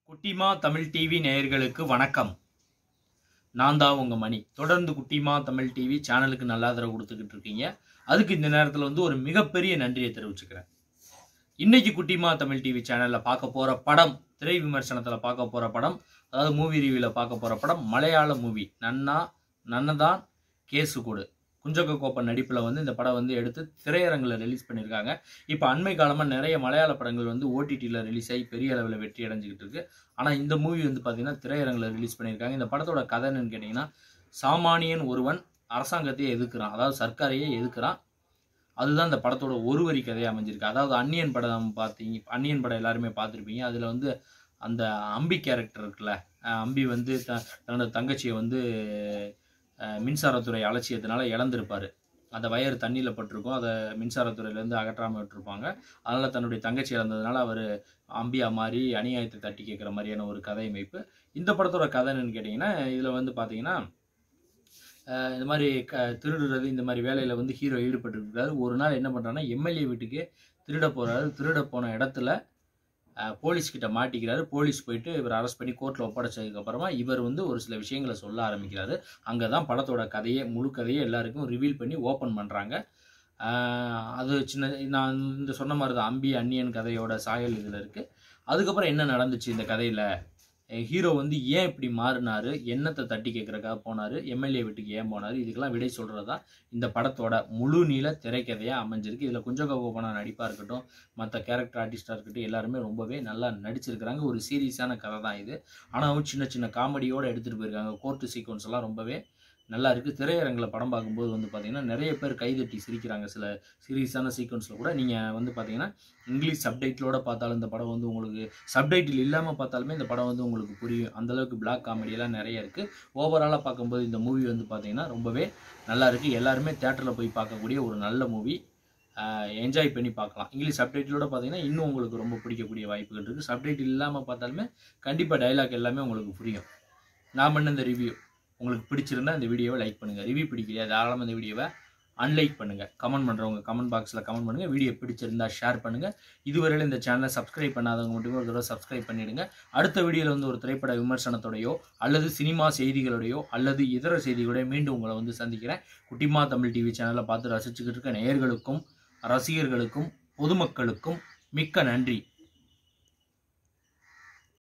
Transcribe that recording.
குட்டிமா தமிழ் டிவி நேயர்களுக்கு வணக்கம் நான் தான் உங்கள் மணி தொடர்ந்து குட்டிமா தமிழ் டிவி சேனலுக்கு நல்ல ஆதரவு கொடுத்துக்கிட்டு இருக்கீங்க அதுக்கு இந்த நேரத்தில் வந்து ஒரு மிகப்பெரிய நன்றியை தெரிவிச்சுக்கிறேன் இன்னைக்கு குட்டிமா தமிழ் டிவி சேனலில் பார்க்க போகிற படம் திரை விமர்சனத்தில் பார்க்க போகிற படம் அதாவது மூவி ரிவ்யூவில் பார்க்க போகிற படம் மலையாள மூவி நன்னா நன்னதான் கேசு கொடு குஞ்சக்க கோப்பன் நடிப்பில் வந்து இந்த படம் வந்து எடுத்து திரையரங்கில் ரிலீஸ் பண்ணியிருக்காங்க இப்போ அண்மை காலமாக நிறைய மலையாள படங்கள் வந்து ஓடிடியில் ரிலீஸ் ஆகி பெரிய அளவில் வெற்றி அடைஞ்சிக்கிட்டு இருக்கு ஆனால் இந்த மூவி வந்து பார்த்தீங்கன்னா திரையரங்கில் ரிலீஸ் பண்ணியிருக்காங்க இந்த படத்தோட கதை என்னன்னு கேட்டிங்கன்னா சாமானியன் ஒருவன் அரசாங்கத்தையே எதிர்க்கிறான் அதாவது சர்க்காரையே எதிர்க்கிறான் அதுதான் இந்த படத்தோட ஒரு வரி கதையாக அமைஞ்சிருக்கு அதாவது அன்னியன் படம் பார்த்தீங்க அன்னியன் படம் எல்லாருமே பார்த்துருப்பீங்க அதில் வந்து அந்த அம்பி கேரக்டர் இருக்குல்ல அஹ் அம்பி வந்து த தன்னோட தங்கச்சியை வந்து அஹ் மின்சாரத்துறை அலட்சியத்தினால இழந்திருப்பார் அந்த வயர் தண்ணியில் பட்டிருக்கும் அதை மின்சாரத்துறையிலேருந்து அகற்றாமல் விட்டுருப்பாங்க அதனால் தன்னுடைய தங்கச்சி இழந்ததுனால அவர் அம்பியா மாதிரி அநியாயத்தை தட்டி கேட்குற மாதிரியான ஒரு கதை அமைப்பு இந்த படத்தோட கதை என்னன்னு கேட்டிங்கன்னா இதில் வந்து பார்த்தீங்கன்னா அஹ் இந்த மாதிரி க திருடுறது இந்த மாதிரி வேலையில் வந்து ஹீரோ ஈடுபட்டுருக்காரு ஒரு நாள் என்ன பண்ணுறாருன்னா எம்எல்ஏ வீட்டுக்கு திருட போகிறாரு திருட போன இடத்துல அஹ், போலீஸ் கிட்ட மாட்டிக்கிறாரு போலீஸ் போயிட்டு இவர் அரெஸ்ட் பண்ணி கோர்ட்டில் ஒப்படைச்சதுக்கு அப்புறமா இவர் வந்து ஒரு சில விஷயங்களை சொல்ல ஆரம்பிக்கிறாரு அங்கே தான் படத்தோட கதையே முழு கதையே எல்லாருக்கும் ரிவீல் பண்ணி ஓப்பன் பண்ணுறாங்க அது சின்ன நான் இந்த சொன்ன மாதிரி தான் அம்பி அன்னியன் கதையோட சாயல் இதில் இருக்குது அதுக்கப்புறம் என்ன நடந்துச்சு இந்த கதையில் ஹீரோ வந்து ஏன் இப்படி மாறினாரு என்னத்தை தட்டி கேட்குறக்காக போனார் எம்எல்ஏ வீட்டுக்கு ஏன் போனார் இதுக்கெல்லாம் விடை சொல்கிறது தான் இந்த படத்தோட முழு நீள திரைக்கதையாக அமைஞ்சிருக்கு இதில் குஞ்சக கோபனா நடிப்பாக இருக்கட்டும் மற்ற கேரக்டர் ஆர்டிஸ்டாக இருக்கட்டும் எல்லாருமே ரொம்பவே நல்லா நடிச்சிருக்கிறாங்க ஒரு சீரியஸான கதை தான் இது ஆனாலும் சின்ன சின்ன காமெடியோடு எடுத்துகிட்டு போயிருக்காங்க கோர்ட்டு சீக்வன்ஸ் எல்லாம் ரொம்பவே நல்லா இருக்குது திரையரங்கில் படம் பார்க்கும்போது வந்து பார்த்தீங்கன்னா நிறைய பேர் கைதட்டி சிரிக்கிறாங்க சில சீரியஸான சீக்வன்ஸில் கூட நீங்கள் வந்து பார்த்தீங்கன்னா இங்கிலீஷ் சப்டைட்டிலோட பார்த்தாலும் இந்த படம் வந்து உங்களுக்கு சப்டைட்டில் இல்லாமல் பார்த்தாலுமே இந்த படம் வந்து உங்களுக்கு புரியும் அந்தளவுக்கு பிளாக் காமெடியெல்லாம் நிறைய இருக்குது ஓவராலாக பார்க்கும்போது இந்த மூவி வந்து பார்த்தீங்கன்னா ரொம்பவே நல்லா இருக்குது எல்லாருமே தேட்டரில் போய் பார்க்கக்கூடிய ஒரு நல்ல மூவி என்ஜாய் பண்ணி பார்க்கலாம் இங்கிலீஷ் சப்டைட்டிலோட பார்த்தீங்கன்னா இன்னும் உங்களுக்கு ரொம்ப பிடிக்கக்கூடிய வாய்ப்புகள் இருக்குது சப்டைட்டில் இல்லாமல் பார்த்தாலுமே கண்டிப்பாக டைலாக் எல்லாமே உங்களுக்கு புரியும் நான் பண்ண இந்த ரிவ்யூ உங்களுக்கு பிடிச்சிருந்தா இந்த வீடியோவை லைக் பண்ணுங்கள் ரிவ்யூ பிடிக்கலையா தாராளமாக இந்த வீடியோவை அன்லைக் பண்ணுங்கள் கமெண்ட் பண்ணுறவங்க கமெண்ட் பாக்ஸில் கமெண்ட் பண்ணுங்கள் வீடியோ பிடிச்சிருந்தா ஷேர் பண்ணுங்கள் இதுவரையில் இந்த சேனலை சப்ஸ்கிரைப் பண்ணாதவங்க மட்டுமே ஒரு தடவை சப்ஸ்கிரைப் பண்ணிடுங்க அடுத்த வீடியோவில் வந்து ஒரு திரைப்பட விமர்சனத்தோடையோ அல்லது சினிமா செய்திகளோடையோ அல்லது இதர செய்திகளோடய மீண்டும் உங்களை வந்து சந்திக்கிறேன் குட்டிமா தமிழ் டிவி சேனலை பார்த்து ரசிச்சுக்கிட்டு இருக்க நேயர்களுக்கும் ரசிகர்களுக்கும் பொதுமக்களுக்கும் மிக்க நன்றி